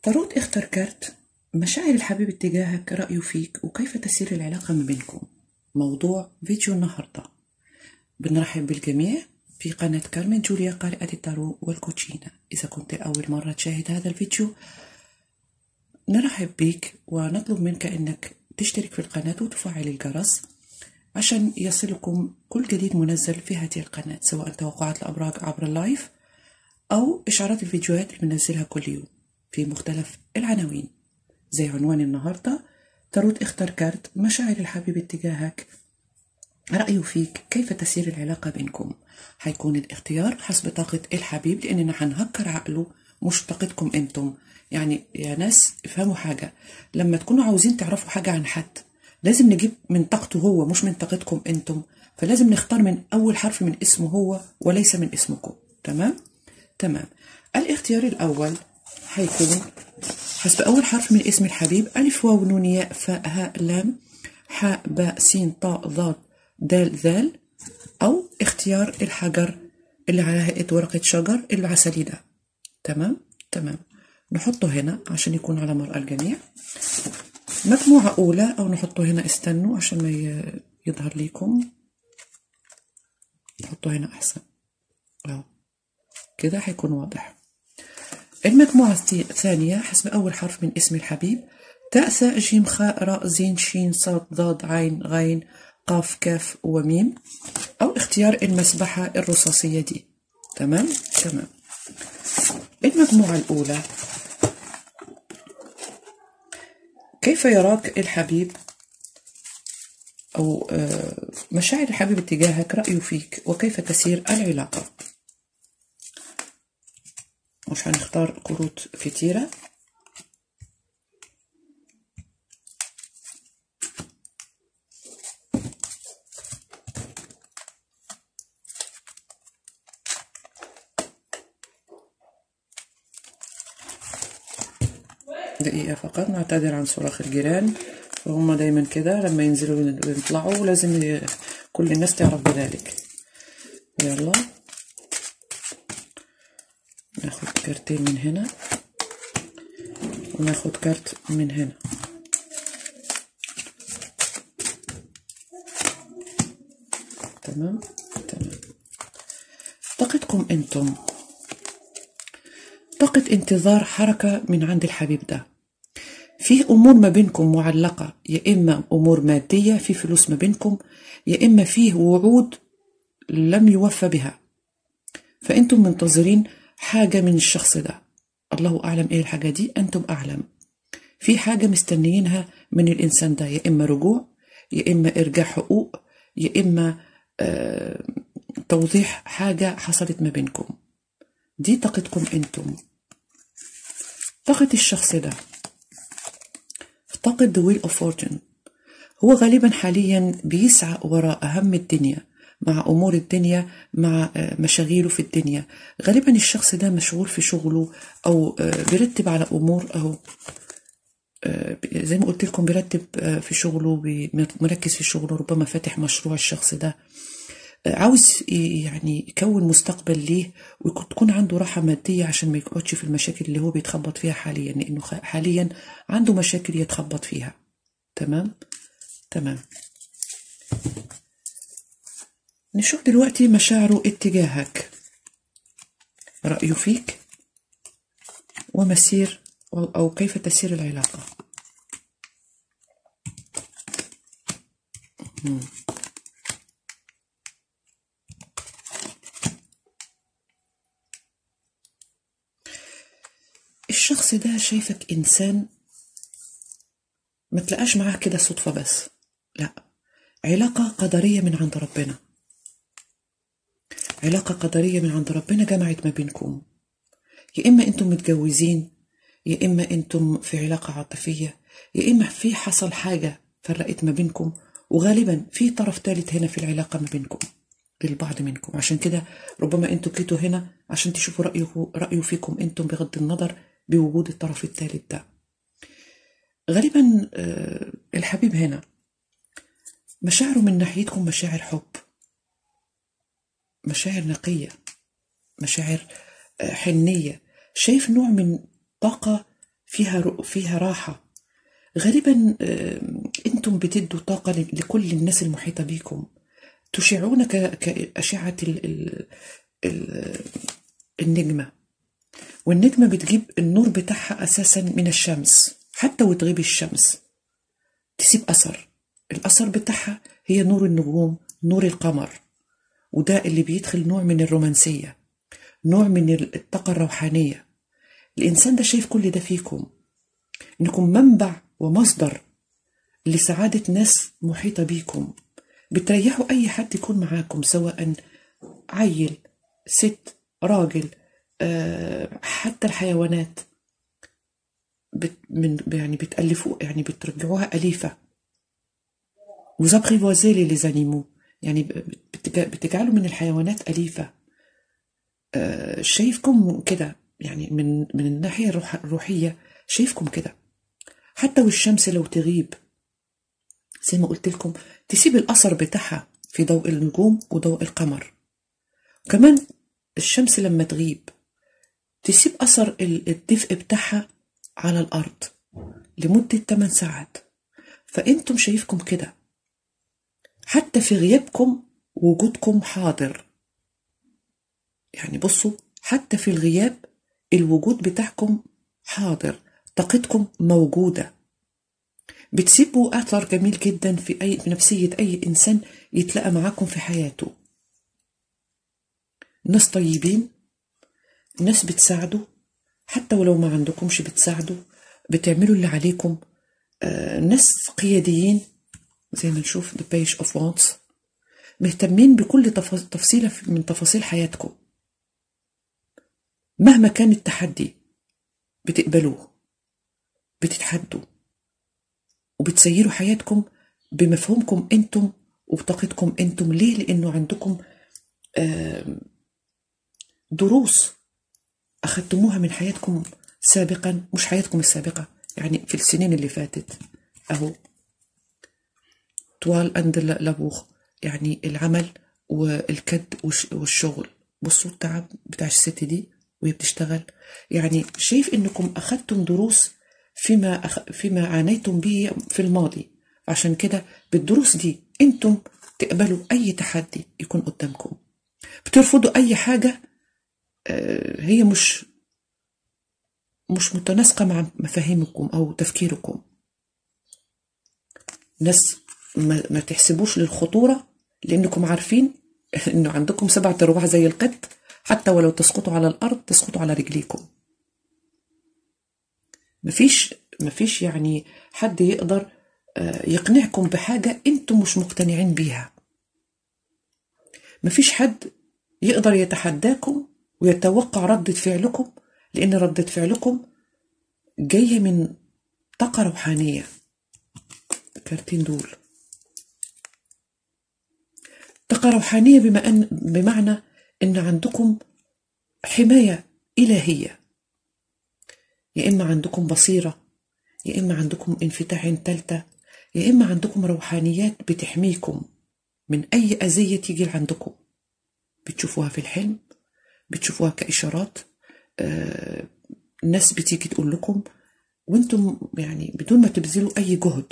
طاروت اختر كارت مشاعر الحبيب اتجاهك رأيه فيك وكيف تسير العلاقة ما بينكم موضوع فيديو النهاردة بنرحب بالجميع في قناة كارمن جوليا قارئة التارو والكوتشينا إذا كنت أول مرة تشاهد هذا الفيديو نرحب بك ونطلب منك أنك تشترك في القناة وتفعل الجرس عشان يصلكم كل جديد منزل في هذه القناة سواء توقعات الأبراج عبر اللايف أو إشعارات الفيديوهات اللي بنزلها كل يوم في مختلف العناوين زي عنوان النهاردة تروت اختر كارت مشاعر الحبيب اتجاهك رأيه فيك كيف تسير العلاقة بينكم حيكون الاختيار حسب طاقة الحبيب لأننا حنهكر عقله مش طاقتكم انتم يعني يا ناس افهموا حاجة لما تكونوا عاوزين تعرفوا حاجة عن حد لازم نجيب من طاقته هو مش من طاقتكم انتم فلازم نختار من أول حرف من اسمه هو وليس من اسمكم تمام؟ تمام الاختيار الأول هيكون حسب أول حرف من اسم الحبيب ألف واو نون ياء فاء هاء لام حاء باء سين طاء ضاد دال ذال أو اختيار الحجر اللي على هيئة ورقة شجر العسلي ده تمام تمام نحطه هنا عشان يكون على مرأى الجميع مجموعة أولى أو نحطه هنا استنوا عشان ما يظهر ليكم نحطه هنا أحسن أهو كده هيكون واضح المجموعة الثانية حسب أول حرف من اسم الحبيب تاء ثاء جيم خاء راء زين شين صاد ضاد عين غين قاف كاف وميم أو اختيار المسبحة الرصاصية دي تمام تمام المجموعة الأولى كيف يراك الحبيب أو مشاعر الحبيب اتجاهك رأيه فيك وكيف تسير العلاقة مش هنختار كروت كتيرة دقيقة فقط نعتذر عن صراخ الجيران فهم دايما كده لما ينزلوا ويطلعوا لازم ي... كل الناس تعرف بذلك يلا ناخد كارتين من هنا وناخد كارت من هنا تمام تمام طاقتكم انتم طاقة انتظار حركة من عند الحبيب ده فيه أمور ما بينكم معلقة يا إما أمور مادية في فلوس ما بينكم يا إما فيه وعود لم يوفى بها فأنتم منتظرين حاجة من الشخص ده الله أعلم إيه الحاجة دي أنتم أعلم في حاجة مستنيينها من الإنسان ده يا إما رجوع يا إما إرجاع حقوق يا إما آه توضيح حاجة حصلت ما بينكم دي طاقتكم أنتم طاقة الشخص ده طاقة The Wheel of Fortune هو غالبا حاليا بيسعى وراء أهم الدنيا مع أمور الدنيا مع مشاغيله في الدنيا غالبا الشخص ده مشغول في شغله أو بيرتب على أمور أو زي ما قلت لكم بيرتب في شغله مركز في شغله ربما فاتح مشروع الشخص ده عاوز يعني يكون مستقبل ليه وتكون عنده راحة مادية عشان ما يقعدش في المشاكل اللي هو بيتخبط فيها حاليا لأنه حاليا عنده مشاكل يتخبط فيها تمام تمام نشوف دلوقتي مشاعره اتجاهك رأيه فيك ومسير أو كيف تسير العلاقة مم. الشخص ده شايفك إنسان ما تلقاش معاه كده صدفة بس لا علاقة قدرية من عند ربنا علاقة قدرية من عند ربنا جمعت ما بينكم يا إما أنتم متجوزين يا إما أنتم في علاقة عاطفية يا إما في حصل حاجة فرقت ما بينكم وغالبا في طرف ثالث هنا في العلاقة ما بينكم للبعض منكم عشان كده ربما انتوا جيتوا هنا عشان تشوفوا رأيه رأيه فيكم انتم بغض النظر بوجود الطرف الثالث ده غالبا الحبيب هنا مشاعره من ناحيتكم مشاعر حب مشاعر نقية مشاعر حنية شايف نوع من طاقة فيها رو- فيها راحة غالبا آه، انتم بتدوا طاقة ل- لكل الناس المحيطة بيكم تشعون ك- كأشعة ال- ال- ال- النجمة والنجمة بتجيب النور بتاعها أساسا من الشمس حتى وتغيب الشمس تسيب أثر الأثر بتاعها هي نور النجوم نور القمر وده اللي بيدخل نوع من الرومانسية نوع من الطاقة الروحانية الإنسان ده شايف كل ده فيكم إنكم منبع ومصدر لسعادة ناس محيطة بيكم بتريحوا أي حد يكون معاكم سواء عيل ست راجل آه، حتى الحيوانات بت من يعني بتألفوا يعني بترجعوها أليفة وزابغيفوازي لي زانيمو يعني بتج- بتجعلوا من الحيوانات أليفة آه، شايفكم كده يعني من من الناحية الروح- الروحية شايفكم كده حتى والشمس لو تغيب زي ما قلت لكم تسيب الأثر بتاعها في ضوء النجوم وضوء القمر كمان الشمس لما تغيب تسيب أثر ال- الدفء بتاعها على الأرض لمدة 8 ساعات فأنتم شايفكم كده حتى في غيابكم وجودكم حاضر يعني بصوا حتى في الغياب الوجود بتاعكم حاضر طاقتكم موجودة بتسيبوا أثر جميل جدا في أي في نفسية أي إنسان يتلاقى معاكم في حياته ناس طيبين ناس بتساعدوا حتى ولو ما عندكمش بتساعدوا بتعملوا اللي عليكم آه، ناس قياديين زي ما نشوف The Page of Wands مهتمين بكل تف- تفصيلة من تفاصيل حياتكم مهما كان التحدي بتقبلوه بتتحدوا وبتسيروا حياتكم بمفهومكم انتم وبطاقتكم انتم ليه لانه عندكم آم، دروس اخذتموها من حياتكم سابقا مش حياتكم السابقه يعني في السنين اللي فاتت اهو طوال اند لابوغ يعني العمل والكد والش- والشغل بصوا التعب بتاع الست دي وهي بتشتغل يعني شايف انكم اخذتم دروس فيما أخ... فيما عانيتم به في الماضي عشان كده بالدروس دي انتم تقبلوا اي تحدي يكون قدامكم بترفضوا اي حاجه آه، هي مش مش متناسقه مع مفاهيمكم او تفكيركم ناس ما, ما تحسبوش للخطورة لأنكم عارفين إنه عندكم سبعة أرواح زي القط حتى ولو تسقطوا على الأرض تسقطوا على رجليكم مفيش مفيش يعني حد يقدر آه، يقنعكم بحاجة أنتم مش مقتنعين بيها مفيش حد يقدر يتحداكم ويتوقع ردة فعلكم لأن ردة فعلكم جاية من طاقة روحانية الكارتين دول طاقة روحانية بما أن بمعنى أن عندكم حماية إلهية يا إما عندكم بصيرة يا إما عندكم انفتاح عين تالتة يا إما عندكم روحانيات بتحميكم من أي أذية تيجي عندكم بتشوفوها في الحلم بتشوفوها كإشارات آه، ناس بتيجي تقول لكم وانتم يعني بدون ما تبذلوا أي جهد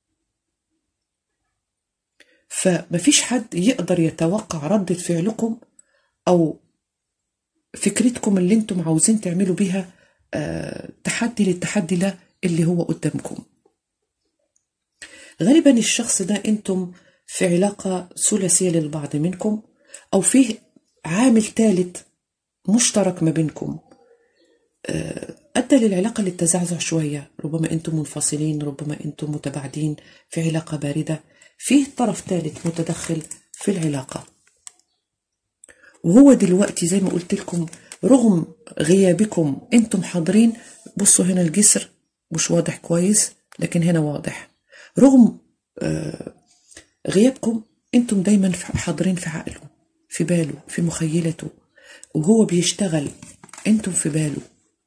فمفيش حد يقدر يتوقع ردة فعلكم أو فكرتكم اللي انتم عاوزين تعملوا بيها آه، تحدي للتحدي ده اللي هو قدامكم غالبا الشخص ده انتم في علاقة ثلاثية للبعض منكم أو فيه عامل ثالث مشترك ما بينكم آه، أدى للعلاقة للتزعزع شوية ربما أنتم منفصلين ربما أنتم متباعدين في علاقة باردة فيه طرف ثالث متدخل في العلاقة وهو دلوقتي زي ما قلت لكم رغم غيابكم انتم حاضرين بصوا هنا الجسر مش واضح كويس لكن هنا واضح رغم آه، غيابكم انتم دايما في- حاضرين في عقله في باله في مخيلته وهو بيشتغل انتم في باله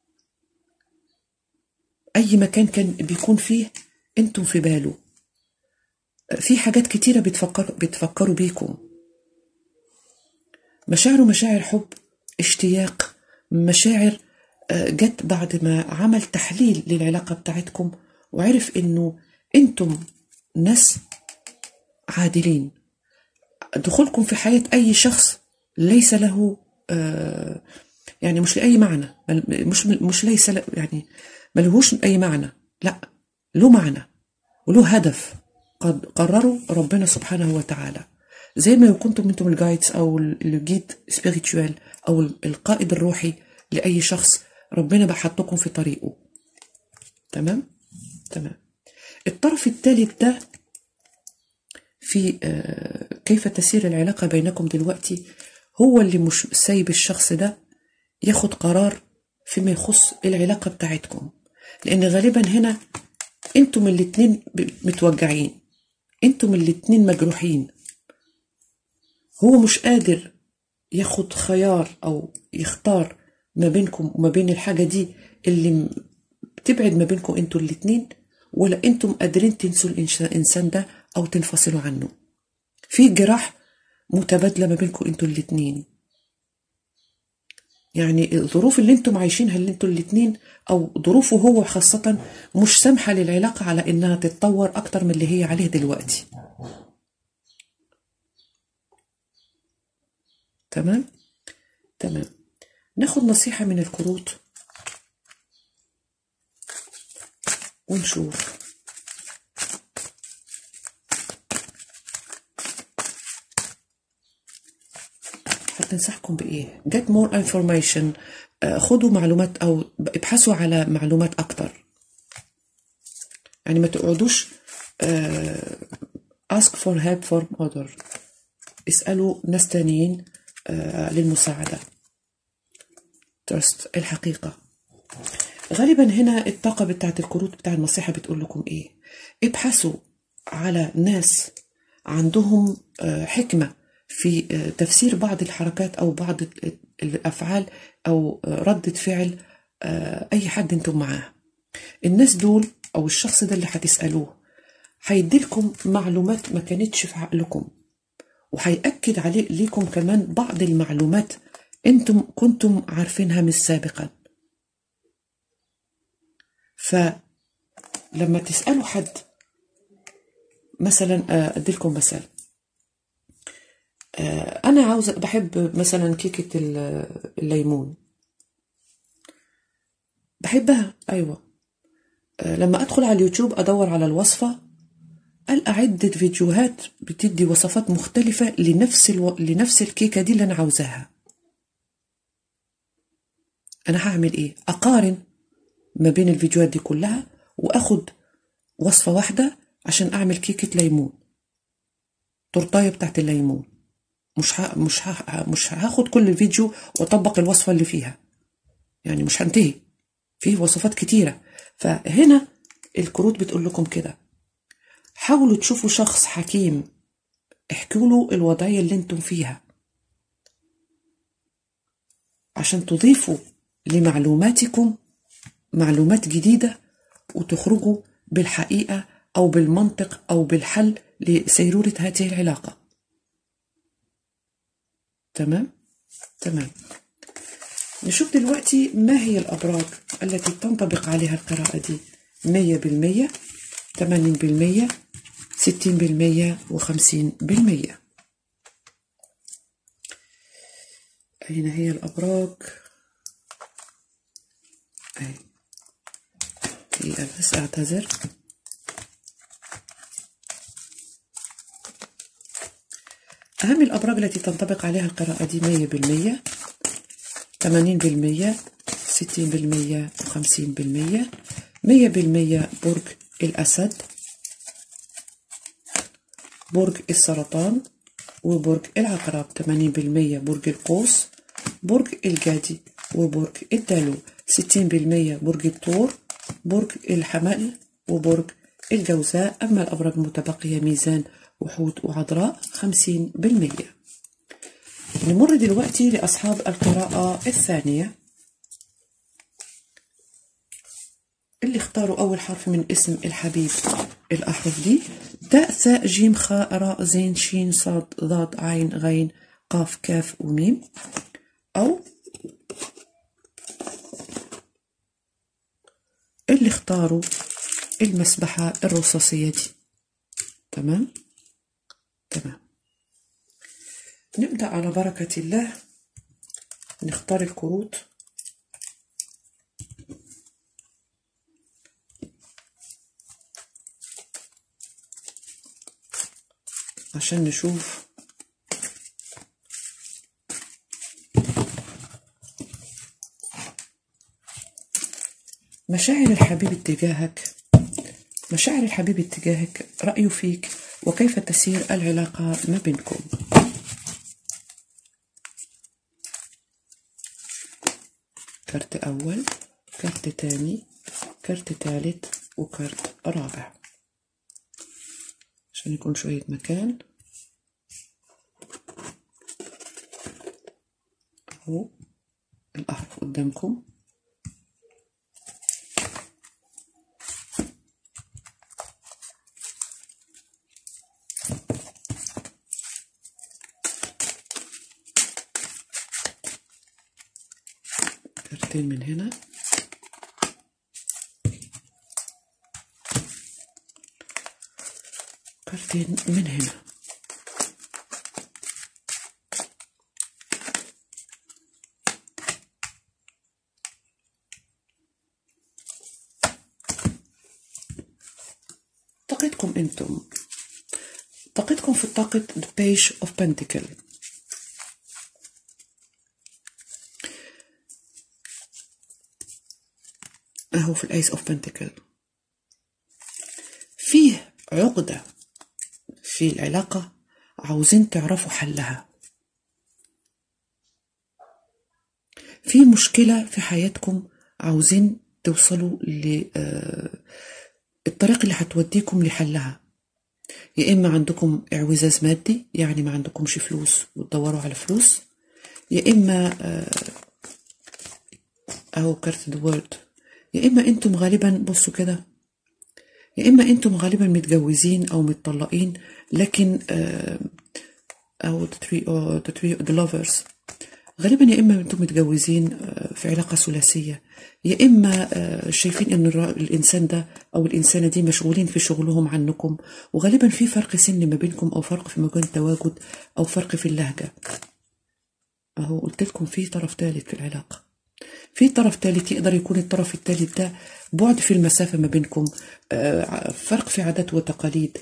اي مكان كان بيكون فيه انتم في باله في حاجات كتيرة بتفكر بتفكروا بيكم مشاعره مشاعر حب اشتياق مشاعر آه، جت بعد ما عمل تحليل للعلاقة بتاعتكم وعرف انه انتم ناس عادلين دخولكم في حياة اي شخص ليس له آه، يعني مش لأي معنى مش مش ليس ل- يعني ملهوش أي معنى لا له معنى وله هدف قد قرره ربنا سبحانه وتعالى زي ما كنتم انتم الجايدز او الجيد سبيريتوال او القائد الروحي لاي شخص ربنا بقى حطكم في طريقه تمام تمام الطرف الثالث ده في آه، كيف تسير العلاقة بينكم دلوقتي هو اللي مش سايب الشخص ده ياخد قرار فيما يخص العلاقة بتاعتكم لأن غالبا هنا انتم الاتنين ب- متوجعين انتم الاتنين مجروحين هو مش قادر ياخد خيار أو يختار ما بينكم وما بين الحاجة دي اللي م- بتبعد ما بينكم انتوا الاتنين ولا انتم قادرين تنسوا الإنش- الإنسان ده أو تنفصلوا عنه في جراح متبادلة ما بينكم انتوا الاتنين يعني الظروف اللي انتم عايشينها اللي انتوا الاتنين او ظروفه هو خاصة مش سامحة للعلاقة على انها تتطور اكتر من اللي هي عليه دلوقتي تمام تمام ناخد نصيحة من الكروت ونشوف هتنصحكم بإيه get more information آه، خدوا معلومات أو ابحثوا على معلومات أكتر يعني ما تقعدوش آه، ask for help from other اسألوا ناس تانيين آه، للمساعدة trust الحقيقة غالبا هنا الطاقة بتاعت الكروت بتاع النصيحة بتقول لكم ايه ابحثوا على ناس عندهم آه، حكمة في آه، تفسير بعض الحركات أو بعض ال- الأفعال أو آه، ردة فعل آه، أي حد انتم معاه الناس دول أو الشخص ده اللي هتسألوه هيديلكم معلومات ما كانتش في عقلكم وهيأكد عليه ليكم كمان بعض المعلومات انتم كنتم عارفينها من سابقا فلما تسألوا حد مثلا آه، أديلكم مثال آه، أنا عاوزة بحب مثلا كيكة ال- الليمون بحبها أيوة آه، لما أدخل على اليوتيوب أدور على الوصفة ألقى عدة فيديوهات بتدي وصفات مختلفة لنفس الو... لنفس الكيكة دي اللي أنا عاوزاها أنا هعمل إيه؟ أقارن ما بين الفيديوهات دي كلها وأخد وصفة واحدة عشان أعمل كيكة ليمون تورتاية بتاعت الليمون مش ها مش ها مش هاخد كل الفيديو واطبق الوصفة اللي فيها يعني مش هنتهي فيه وصفات كتيرة فهنا الكروت بتقول لكم كده حاولوا تشوفوا شخص حكيم احكوا له الوضعية اللي انتم فيها عشان تضيفوا لمعلوماتكم معلومات جديدة وتخرجوا بالحقيقة أو بالمنطق أو بالحل لسيرورة هذه العلاقة تمام؟ تمام نشوف دلوقتي ما هي الأبراج التي تنطبق عليها القراءة دي مية بالمية تمانين بالمية ستين بالمية وخمسين بالمية أين هي الأبراج؟ أي دقيقة بس أعتذر أهم الأبراج التي تنطبق عليها القراءة دي مية بالمية تمانين بالمية ستين بالمية وخمسين بالمية مية بالمية برج الأسد برج السرطان وبرج العقرب تمانين بالمية برج القوس برج الجدي وبرج الدلو ستين بالمية برج الثور برج الحمل وبرج الجوزاء أما الأبراج المتبقية ميزان وحوت وعذراء خمسين بالمية نمر دلوقتي لأصحاب القراءة الثانية اللي اختاروا أول حرف من اسم الحبيب الأحرف دي تاء ثاء جيم خاء راء زين شين صاد ضاد عين غين قاف كاف وميم أو اللي اختاروا المسبحة الرصاصية دي تمام تمام نبدأ على بركة الله نختار الكروت عشان نشوف مشاعر الحبيب اتجاهك مشاعر الحبيب اتجاهك رأيه فيك وكيف تسير العلاقة ما بينكم كارت أول كارت تاني كارت تالت وكارت رابع عشان يكون شوية مكان أهو الأحرف قدامكم كارتين من هنا كارتين من هنا طاقتكم انتم طاقتكم في طاقة the page of pentacle اهو في الايس اوف بنتكل فيه عقدة في العلاقة عاوزين تعرفوا حلها في مشكلة في حياتكم عاوزين توصلوا للطريق اللي هتوديكم لحلها يا إما عندكم اعوزاز مادي يعني ما عندكمش فلوس وتدوروا على فلوس يا إما أهو كارت ذا وورد يا إما أنتم غالبا بصوا كده يا إما أنتم غالبا متجوزين أو متطلقين لكن أو the three, or the, three, the lovers غالبا يا إما أنتم متجوزين في علاقة ثلاثية يا إما شايفين إن الإنسان ده أو الإنسانة دي مشغولين في شغلهم عنكم وغالبا في فرق سن ما بينكم أو فرق في مكان التواجد أو فرق في اللهجة أهو قلت لكم في طرف ثالث في العلاقة في طرف ثالث يقدر يكون الطرف الثالث ده بعد في المسافة ما بينكم فرق في عادات وتقاليد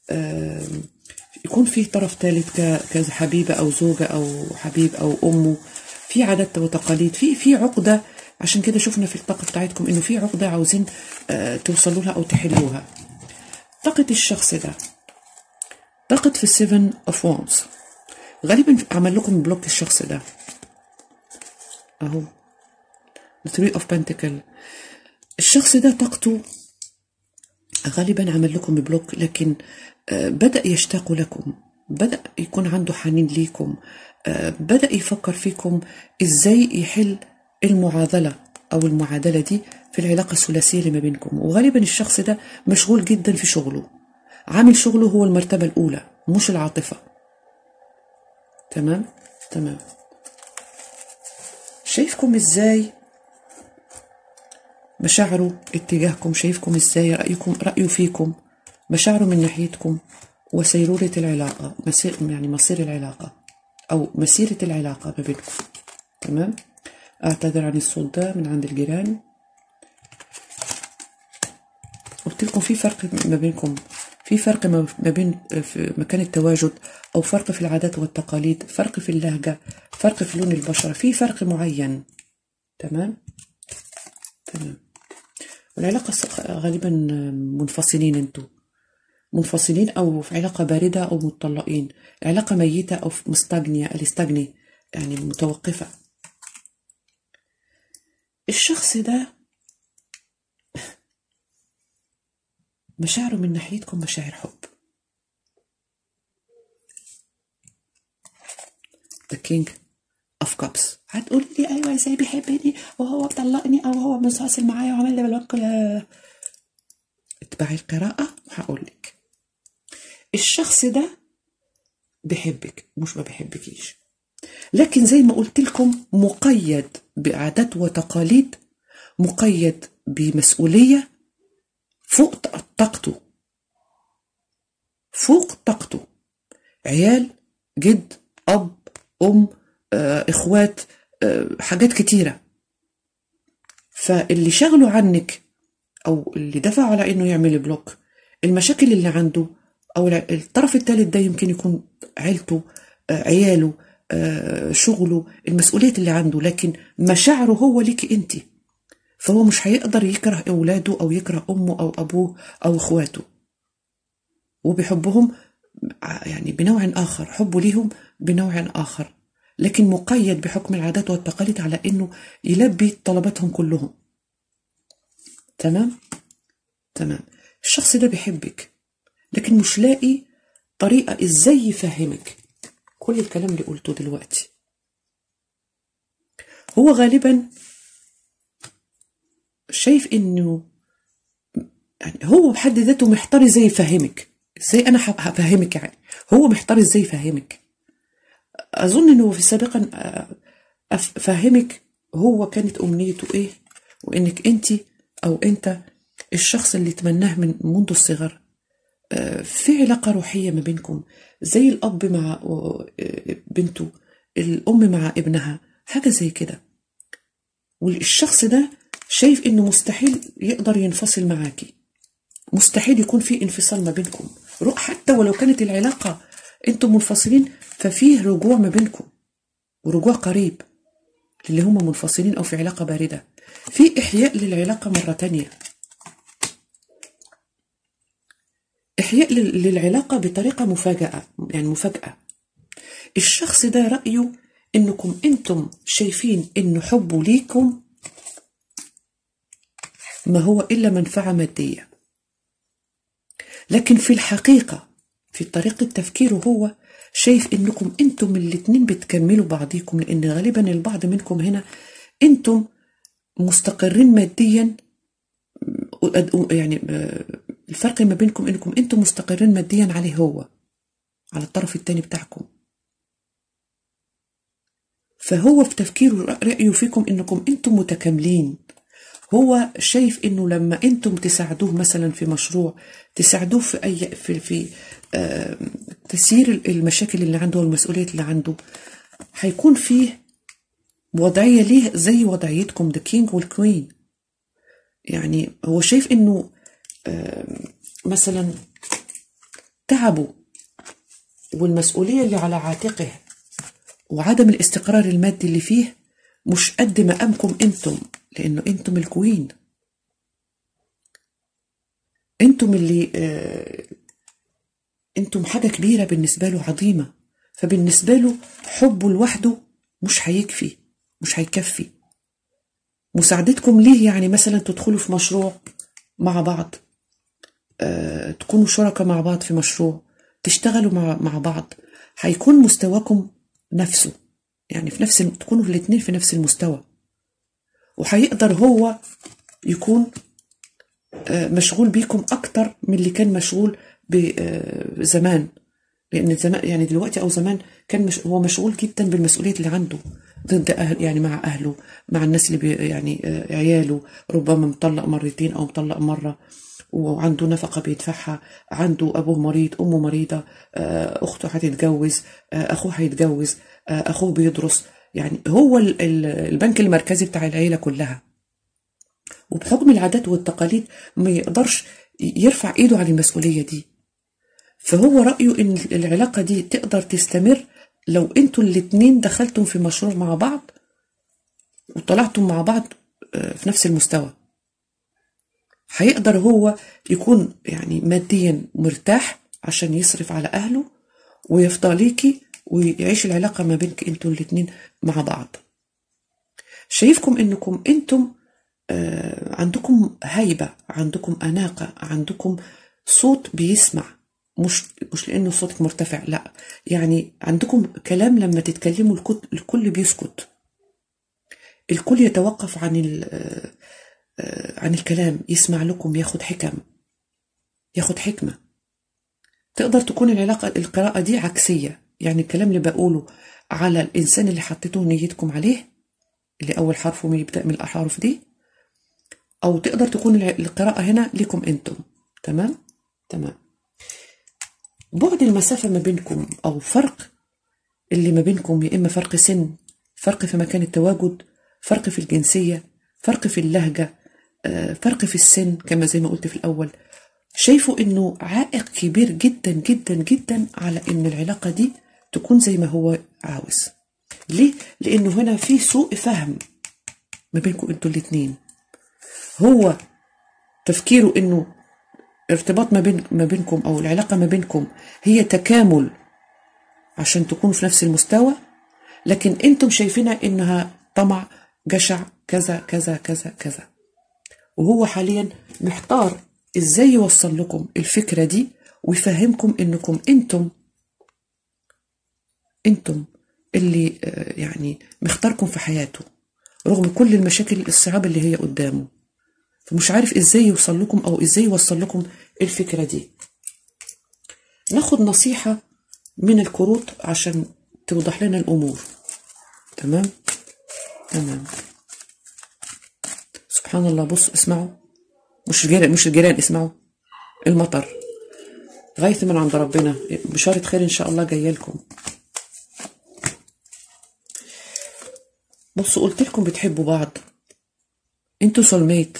يكون في طرف ثالث كحبيبة أو زوجة أو حبيب أو أمه في عادات وتقاليد في في عقدة عشان كده شفنا في الطاقة بتاعتكم إنه في عقدة عاوزين توصلوا لها أو تحلوها طاقة الشخص ده طاقة في السيفن أوف وانز غالبا عمل لكم بلوك الشخص ده أهو The Three of Pentacle الشخص ده طاقته غالبا عمل لكم بلوك لكن بدأ يشتاق لكم بدأ يكون عنده حنين ليكم بدأ يفكر فيكم ازاي يحل المعادلة أو المعادلة دي في العلاقة الثلاثية اللي ما بينكم وغالبا الشخص ده مشغول جدا في شغله عامل شغله هو المرتبة الأولى مش العاطفة تمام تمام شايفكم ازاي مشاعره اتجاهكم شايفكم ازاي رأيكم رأيه فيكم مشاعره من ناحيتكم وسيرورة العلاقة مسير يعني مصير العلاقة أو مسيرة العلاقة ما بينكم تمام أعتذر عن الصوت ده من عند الجيران قلت لكم في فرق ما بينكم في فرق ما بين في مكان التواجد أو فرق في العادات والتقاليد فرق في اللهجة فرق في لون البشرة في فرق معين تمام تمام والعلاقة غالبا منفصلين انتوا منفصلين أو في علاقة باردة أو متطلقين علاقة ميتة أو مستغنية الاستغني يعني متوقفة الشخص ده مشاعره من ناحيتكم مشاعر حب The King of Cups هتقول لي ايوه ازاي بيحبني وهو طلقني او هو منفصل معايا وعمل لي بلوك اتبعي القراءة وهقول لك الشخص ده بيحبك مش ما بيحبكيش لكن زي ما قلت لكم مقيد بعادات وتقاليد مقيد بمسؤولية فوق طاقته فوق طاقته عيال جد أب أم آه، إخوات آه، حاجات كتيرة فاللي شغله عنك أو اللي دفعه على إنه يعمل بلوك المشاكل اللي عنده أو الطرف الثالث ده يمكن يكون عيلته آه، عياله شغله المسؤوليات اللي عنده لكن مشاعره هو ليكي انت فهو مش هيقدر يكره اولاده او يكره امه او ابوه او اخواته وبحبهم يعني بنوع آخر حبه ليهم بنوع آخر لكن مقيد بحكم العادات والتقاليد على أنه يلبي طلباتهم كلهم تمام؟ تمام الشخص ده بيحبك لكن مش لاقي طريقة إزاي يفهمك كل الكلام اللي قلته دلوقتي هو غالبا شايف انه يعني هو بحد ذاته محتار ازاي يفهمك ازاي انا هفهمك يعني هو محتار ازاي يفهمك اظن انه في سابقا افهمك هو كانت امنيته ايه وانك انت او انت الشخص اللي تمناه من منذ الصغر في علاقة روحية ما بينكم زي الأب مع بنته الأم مع ابنها حاجة زي كده والشخص ده شايف إنه مستحيل يقدر ينفصل معاكي مستحيل يكون في انفصال ما بينكم حتى ولو كانت العلاقة انتم منفصلين ففيه رجوع ما بينكم ورجوع قريب للي هم منفصلين أو في علاقة باردة في إحياء للعلاقة مرة تانية إحياء للعلاقة بطريقة مفاجأة يعني مفاجأة الشخص ده رأيه إنكم أنتم شايفين إنه حبه ليكم ما هو إلا منفعة مادية لكن في الحقيقة في طريقة تفكيره هو شايف انكم انتم الاتنين بتكملوا بعضيكم لان غالبا البعض منكم هنا انتم مستقرين ماديا يعني الفرق ما بينكم انكم انتم مستقرين ماديا عليه هو على الطرف التاني بتاعكم فهو في تفكيره رأيه فيكم انكم انتم متكاملين هو شايف انه لما انتم تساعدوه مثلا في مشروع تساعدوه في اي في في آه تسيير المشاكل اللي عنده والمسؤوليات اللي عنده هيكون فيه وضعية ليه زي وضعيتكم ذا كينج والكوين يعني هو شايف انه آه مثلا تعبه والمسؤولية اللي على عاتقه وعدم الاستقرار المادي اللي فيه مش قد مقامكم انتم لانه انتم الكوين انتم اللي آه انتم حاجه كبيره بالنسبه له عظيمه فبالنسبه له حبه لوحده مش هيكفي مش هيكفي مساعدتكم ليه يعني مثلا تدخلوا في مشروع مع بعض آه، تكونوا شركاء مع بعض في مشروع تشتغلوا مع مع بعض هيكون مستواكم نفسه يعني في نفس تكونوا الاثنين في نفس المستوى وهيقدر هو يكون مشغول بيكم اكتر من اللي كان مشغول زمان لان زمان يعني دلوقتي او زمان كان مش هو مشغول جدا بالمسؤوليه اللي عنده ضد أهل يعني مع اهله مع الناس اللي بي يعني عياله ربما مطلق مرتين او مطلق مره وعنده نفقة بيدفعها عنده أبوه مريض أمه مريضة أخته هتتجوز أخوه هيتجوز أخوه بيدرس يعني هو البنك المركزي بتاع العيلة كلها وبحكم العادات والتقاليد ما يقدرش يرفع ايده عن المسؤولية دي فهو رأيه ان العلاقة دي تقدر تستمر لو انتوا الاتنين دخلتم في مشروع مع بعض وطلعتم مع بعض في نفس المستوى هيقدر هو يكون يعني ماديا مرتاح عشان يصرف على أهله ويفضى ليكي ويعيش العلاقة ما بينك انتوا الاتنين مع بعض شايفكم انكم انتم آه عندكم هيبة عندكم أناقة عندكم صوت بيسمع مش مش لأنه صوتك مرتفع لا يعني عندكم كلام لما تتكلموا الكل بيسكت الكل يتوقف عن عن الكلام يسمع لكم ياخد حكم ياخد حكمة تقدر تكون العلاقة القراءة دي عكسية يعني الكلام اللي بقوله على الإنسان اللي حطيتوه نيتكم عليه اللي أول حرفه يبدأ من الأحرف دي أو تقدر تكون الع- القراءة هنا لكم أنتم تمام تمام بعد المسافة ما بينكم أو فرق اللي ما بينكم يا إما فرق سن فرق في مكان التواجد فرق في الجنسية فرق في اللهجة آه، فرق في السن كما زي ما قلت في الأول شايفوا إنه عائق كبير جدا جدا جدا على إن العلاقة دي تكون زي ما هو عاوز ليه؟ لأنه هنا في سوء فهم ما بينكم انتوا الاتنين هو تفكيره انه ارتباط ما بين ما بينكم او العلاقه ما بينكم هي تكامل عشان تكونوا في نفس المستوى لكن انتم شايفينها انها طمع جشع كذا كذا كذا كذا وهو حاليا محتار ازاي يوصل لكم الفكره دي ويفهمكم انكم انتم انتم اللي آه، يعني مختاركم في حياته رغم كل المشاكل الصعاب اللي هي قدامه فمش عارف ازاي يوصل لكم او ازاي يوصل لكم الفكره دي ناخد نصيحه من الكروت عشان توضح لنا الامور تمام تمام سبحان الله بص اسمعوا مش الجيران مش الجيران اسمعوا المطر غيث من عند ربنا بشارة خير ان شاء الله جايه لكم بصوا قلت لكم بتحبوا بعض انتوا سولميت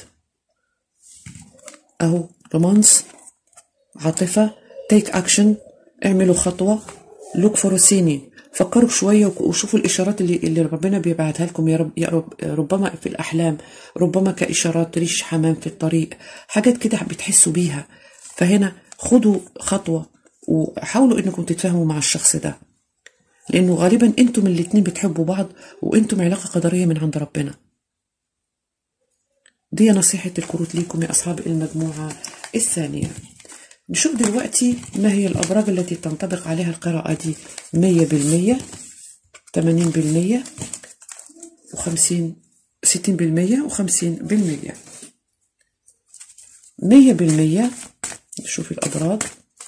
اهو رومانس عاطفة تيك اكشن اعملوا خطوة لوك فور سيني فكروا شوية وك- وشوفوا الإشارات اللي, اللي ربنا بيبعتها لكم يا رب, يا رب ربما في الأحلام ربما كإشارات ريش حمام في الطريق حاجات كده بتحسوا بيها فهنا خدوا خطوة وحاولوا إنكم تتفاهموا مع الشخص ده لأنه غالبا أنتم الاتنين بتحبوا بعض وأنتم علاقة قدرية من عند ربنا دي نصيحة الكروت ليكم يا أصحاب المجموعة الثانية نشوف دلوقتي ما هي الأبراج التي تنطبق عليها القراءة دي مية بالمية تمانين بالمية وخمسين ستين بالمية وخمسين بالمية مية بالمية نشوف الأبراج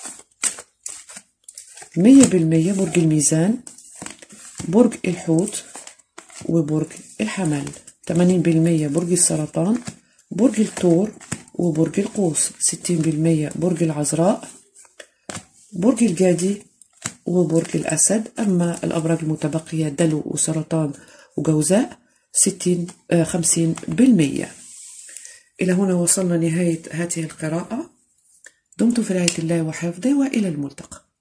مية بالمية برج الميزان برج الحوت وبرج الحمل 80% برج السرطان برج الثور وبرج القوس 60% برج العذراء برج الجدي وبرج الأسد أما الأبراج المتبقية دلو وسرطان وجوزاء 60 آه 50% إلى هنا وصلنا نهاية هذه القراءة دمتم في رعاية الله وحفظه وإلى الملتقى